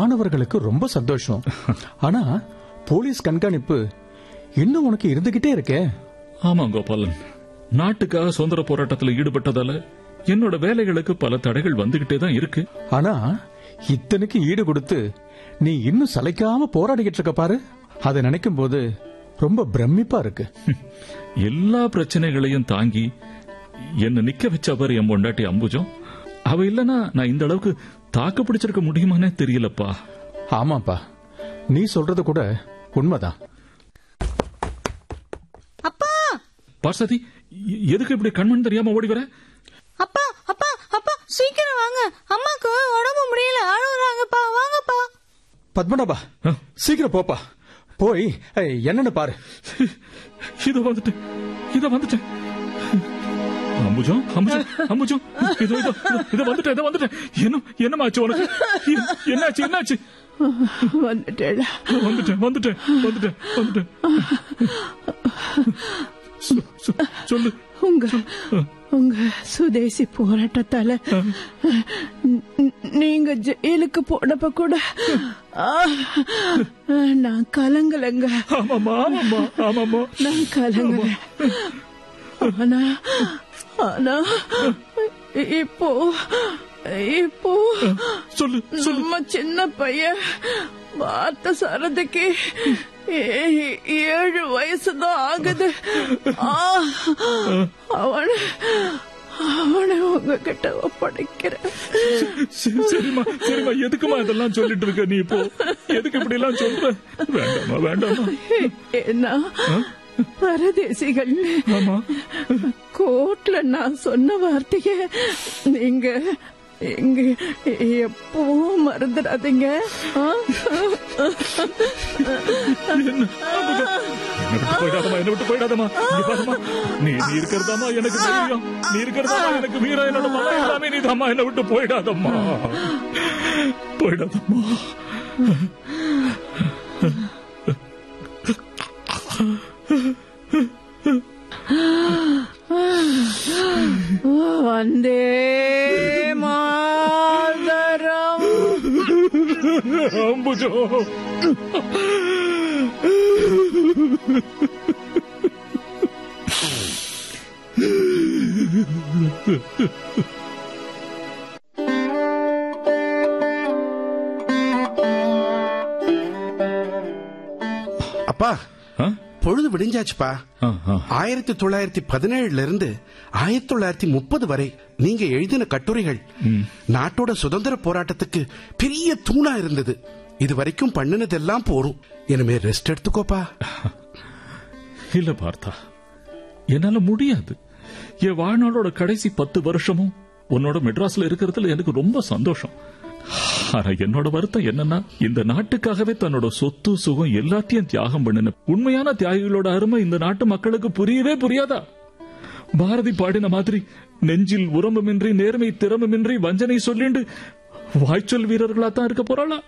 மாணவர்களுக்கு ரொம்ப சந்தோஷம் ஆனா போலீஸ் கண்காணிப்பு இன்னும் உனக்கு இருந்துகிட்டே இருக்கே ஆமா கோபாலன் நாட்டுக்காக சுதந்திர போராட்டத்தில் ஈடுபட்டதால என்னோட வேலைகளுக்கு பல தடைகள் வந்துகிட்டே தான் இருக்கு ஆனா இத்தனைக்கு ஈடு கொடுத்து நீ இன்னும் சளைக்காம போராடிக்கிட்டு இருக்க பாரு அதை நினைக்கும் போது ரொம்ப பிரமிப்பா இருக்கு எல்லா பிரச்சனைகளையும் தாங்கி என்ன நிக்க வச்ச பாரு என் பொண்டாட்டி அம்புஜம் அவ இல்லனா நான் இந்த அளவுக்கு தாக்கு பிடிச்சிருக்க முடியுமானே தெரியலப்பா ஆமாப்பா நீ சொல்றது கூட உண்மைதான் அப்பா பார்சதி எ- எதுக்கு இப்படி கண்மண் தெரியாம ஓடி வர அப்பா அப்பா அப்பா சீக்கிரம் வாங்க அம்மாக்கு உடம்பு முடியல அழுகுறாங்கப்பா வாங்கப்பா பத்மநாபா சீக்கிரம் போப்பா போய் ஏய், என்னன்னு பாரு இதோ வந்துட்டேன் இதோ வந்துட்டேன் அம்புஜம் அம்புஜம் அம்புஜம் இதோ இதோ இதோ, இதோ வந்துட்டேன் இதோ வந்துட்டேன் என்ன என்னமாச்சு உனக்கு எ- என்னாச்சு என்னாச்சு வந்துட்டேடா வந்துட்டேன் வந்துட்டேன் வந்துட்டேன் வந்துட்டேன் சொ- சொ- சொல்லு உங்க உங்க சுதேசி போராட்டத்தால ந- நீங்க ஜெயிலுக்கு போனப்ப கூட ஆ, நான் கலங்கலங்க ஆமாமா ஆமாமா ஆமாமா நான் கலங்கல ஆனா ஆனா இப்போ இப்போ சொல்லு சொல்லு நம்ம சின்ன பையன் வார்த்தை சாரதுக்கு ஏ- ஏழு வயசுதான் ஆகுது ஆ, அவன அவனை உங்ககிட்ட ஒப்படைக்கிறேன் சரி, சரிம்மா சரிம்மா எதுக்குமா இதெல்லாம் சொல்லிட்டு இருக்க நீ இப்போ எதுக்கு இப்படி எல்லாம் சொல்ற வேண்டாமா வேண்டாமா ஏன்னா பரதேசிகள் ஆமா கோர்ட்ல நான் சொன்ன வார்த்தைய நீங்க எங்க எப்பவும் மறந்துடாதீங்க ஆ? என்ன என்னை விட்டு போயிடாதமா என்ன விட்டு போயிடாதமா இங்க பாருமா நீ நீ இருக்கிறதாமா எனக்கு தெரியும் நீ இருக்கிறதாமா எனக்கு வீரா என்னோட மகன் எல்லாமே நீ தாமா என்ன விட்டு போயிடாதம்மா போயிடாதம்மா வந்தே மாதரம் அம்புஜோ அப்பா ஆ? பொழுது விடிஞ்சாச்சுப்பா ஆ, ஆ. ஆயிரத்தி தொள்ளாயிரத்தி பதினேழுல இருந்து ஆயிரத்தி தொள்ளாயிரத்தி முப்பது வரை நீங்க எழுதின கட்டுரைகள் நாட்டோட சுதந்திர போராட்டத்துக்கு பெரிய தூணா இருந்தது இது வரைக்கும் பண்ணினதெல்லாம் போரும் இனிமே ரெஸ்ட் எடுத்துக்கோப்பா இல்ல பார்த்தா என்னால முடியாது என் வாழ்நாளோட கடைசி பத்து வருஷமும் உன்னோட மெட்ராஸ்ல இருக்கிறதுல எனக்கு ரொம்ப சந்தோஷம் ஆனா என்னோட வருத்தம் என்னன்னா இந்த நாட்டுக்காகவே தன்னோட சொத்து சுகம் எல்லாத்தையும் தியாகம் பண்ணின உண்மையான தியாகிகளோட அருமை இந்த நாட்டு மக்களுக்கு புரியவே புரியாதா பாரதி பாடின மாதிரி நெஞ்சில் உரம்புமின்றி நேர்மை திறமுமின்றி வஞ்சனை சொல்லிண்டு வாய்ச்சொல் வீரர்களா தான் இருக்க போறாளா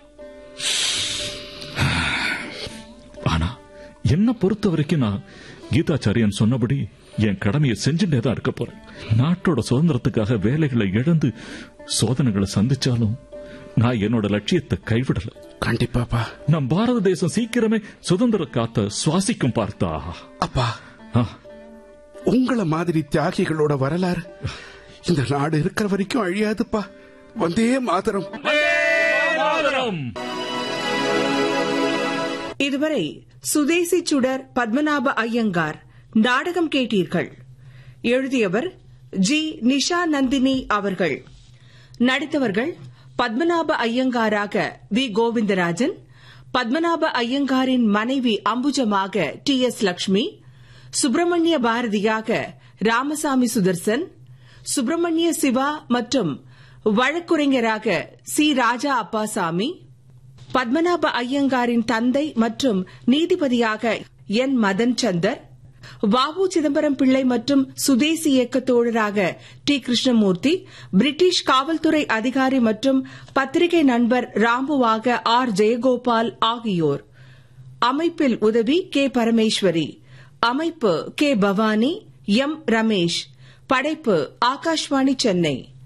ஆனா என்ன பொறுத்த வரைக்கும் நான் கீதாச்சாரியன் சொன்னபடி என் கடமையை செஞ்சுட்டே தான் இருக்க போறேன் நாட்டோட சுதந்திரத்துக்காக வேலைகளை இழந்து சோதனைகளை சந்திச்சாலும் நான் என்னோட லட்சியத்தை கைவிடல கண்டிப்பாப்பா நம் பாரத தேசம் சீக்கிரமே சுதந்திர காத்த சுவாசிக்கும் பார்த்தா அப்பா ஆ, உங்கள மாதிரி தியாகிகளோட வரலாறு இந்த நாடு இருக்கிற வரைக்கும் அழியாதுப்பா வந்தே மாதரம் மாதரம்! இதுவரை சுதேசி சுடர் பத்மநாப ஐயங்கார் நாடகம் கேட்டீர்கள் எழுதியவர் ஜி நிஷா நந்தினி அவர்கள் நடித்தவர்கள் பத்மநாப ஐயங்காராக வி கோவிந்தராஜன் பத்மநாப ஐயங்காரின் மனைவி அம்புஜமாக டி எஸ் லட்சுமி சுப்பிரமணிய பாரதியாக ராமசாமி சுதர்சன் சுப்பிரமணிய சிவா மற்றும் வழக்குரைஞராக சி ராஜா அப்பாசாமி பத்மநாப ஐயங்காரின் தந்தை மற்றும் நீதிபதியாக என் மதன் சந்தர் வாவு சிதம்பரம் பிள்ளை மற்றும் சுதேசி இயக்க தோழராக டி கிருஷ்ணமூர்த்தி பிரிட்டிஷ் காவல்துறை அதிகாரி மற்றும் பத்திரிகை நண்பர் ராம்புவாக ஆர் ஜெயகோபால் ஆகியோர் அமைப்பில் உதவி கே பரமேஸ்வரி அமைப்பு கே பவானி எம் ரமேஷ் படைப்பு ஆகாஷ்வாணி சென்னை